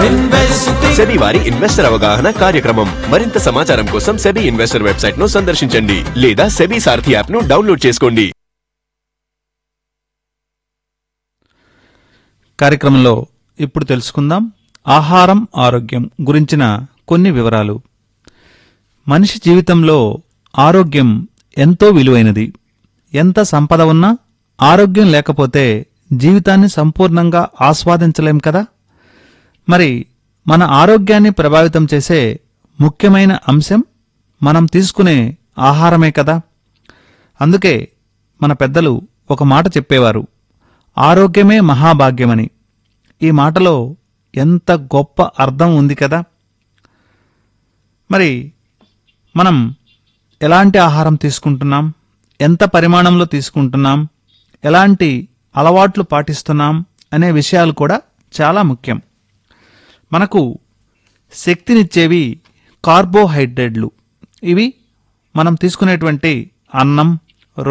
SEBI వారి investor అవగాహన కార్యక్రమం మరింత సమాచారం కోసం సెబీ ఇన్వెస్టర్ వెబ్సైట్ ను సందర్శించండి లేదా సెబీ సారథి యాప్ ను డౌన్లోడ్ చేసుకోండి కార్యక్రమంలో ఇప్పుడు తెలుసుకుందాం ఆహారం ఆరోగ్యం గురించిన కొన్ని వివరాలు మనిషి జీవితంలో ఆరోగ్యం ఎంతో విలువైనది ఎంత సంపద ఉన్నా ఆరోగ్యం లేకపోతే జీవితాన్ని సంపూర్ణంగా ఆస్వాదించలేం కదా మరి మన ఆరోగ్యాన్ని ప్రభావితం చేసే ముఖ్యమైన అంశం మనం తీసుకునే ఆహారమే కదా అందుకే మన పెద్దలు ఒక మాట చెప్పేవారు ఆరోగ్యమే మహాభాగ్యమని ఈ మాటలో ఎంత గొప్ప అర్థం ఉంది కదా మరి మనం ఎలాంటి ఆహారం తీసుకుంటున్నాం ఎంత పరిమాణంలో తీసుకుంటున్నాం ఎలాంటి అలవాట్లు పాటిస్తున్నాం అనే విషయాలు కూడా చాలా ముఖ్యం మనకు శక్తినిచ్చేవి కార్బోహైడ్రేట్లు ఇవి మనం తీసుకునేటువంటి అన్నం